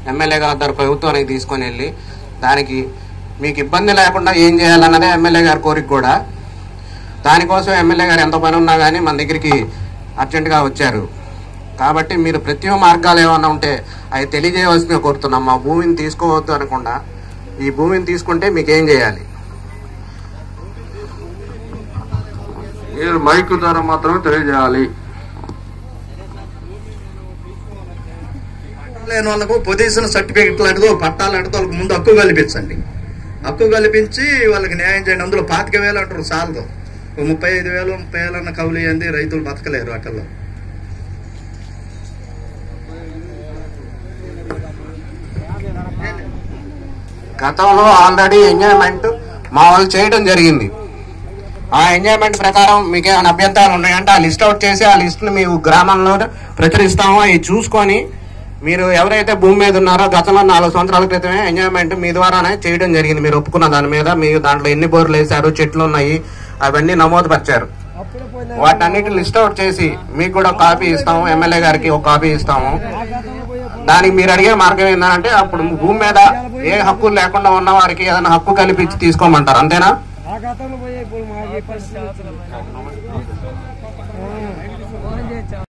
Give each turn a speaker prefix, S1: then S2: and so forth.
S1: MLA గారి దగ్గర ప్రభుత్వానికి తీసుకొని వెళ్ళి దానికి మీకు ఇబ్బంది లేకుండా ఏం చేయాలన్నదే ఎమ్మెల్యే గారి కోరిక కూడా దానికోసం ఎమ్మెల్యే గారు ఎంత పని ఉన్నా కానీ మన దగ్గరికి అర్జెంటుగా వచ్చారు కాబట్టి మీరు ప్రత్యేక మార్గాలు ఏమైనా ఉంటే అవి తెలియజేయవలసిందిగా కోరుతున్నాం మా భూమిని తీసుకోవద్దు అనకుండా ఈ భూమిని తీసుకుంటే మీకు ఏం చేయాలి
S2: మీరు మైక్ ద్వారా మాత్రమే తెలియజేయాలి
S3: లేని వాళ్ళకు పొజిషన్ సర్టిఫికెట్ లాంటిదో పట్టాలు లాంటిదో వాళ్ళకి ముందు హక్కు కల్పించండి హక్కు కల్పించి వాళ్ళకి న్యాయం చేయండి అందులో పాతిక వేలు అంటారు సాలదు ఓ ముప్పై ఐదు వేలు ముప్పై వేలు అన్న కవులు ఇవ్వండి రైతులు బతకలేరు అక్కడ
S1: గతంలో ఆల్రెడీ ఎంజాయ్మెంట్ మా వాళ్ళు చేయడం జరిగింది ఆ ఎంజాయ్మెంట్ ప్రకారం మీకు ఏమైనా అభ్యంతరాలు ఉన్నాయంటే ఆ లిస్ట్ అవుట్ చేసి ఆ లిస్ట్ని మీ గ్రామంలో ప్రచురిస్తామో అవి చూసుకొని మీరు ఎవరైతే భూమి మీద ఉన్నారో గతంలో నాలుగు సంవత్సరాల క్రితమే ఎంజాయ్మెంట్ మీ ద్వారానే చేయడం జరిగింది మీరు ఒప్పుకున్న దాని మీద మీరు దాంట్లో ఎన్ని బోర్లు వేశారు చెట్లు ఉన్నాయి అవన్నీ నమోదు పరిచారు వాటన్నిటి లిస్ట్ అవుట్ చేసి మీకు కూడా ఒక కాపీ ఇస్తాము ఎమ్మెల్యే గారికి ఒక కాపీ ఇస్తాము దానికి మీరు అడిగే మార్గం ఏంటంటే అప్పుడు భూమి మీద ఏ హక్కు లేకుండా ఉన్న వారికి ఏదైనా హక్కు కల్పించి తీసుకోమంటారు అంతేనా
S4: ఆ గతంలో పోయే ఇప్పుడు మాకు ఏ పరిస్థితి వచ్చింది?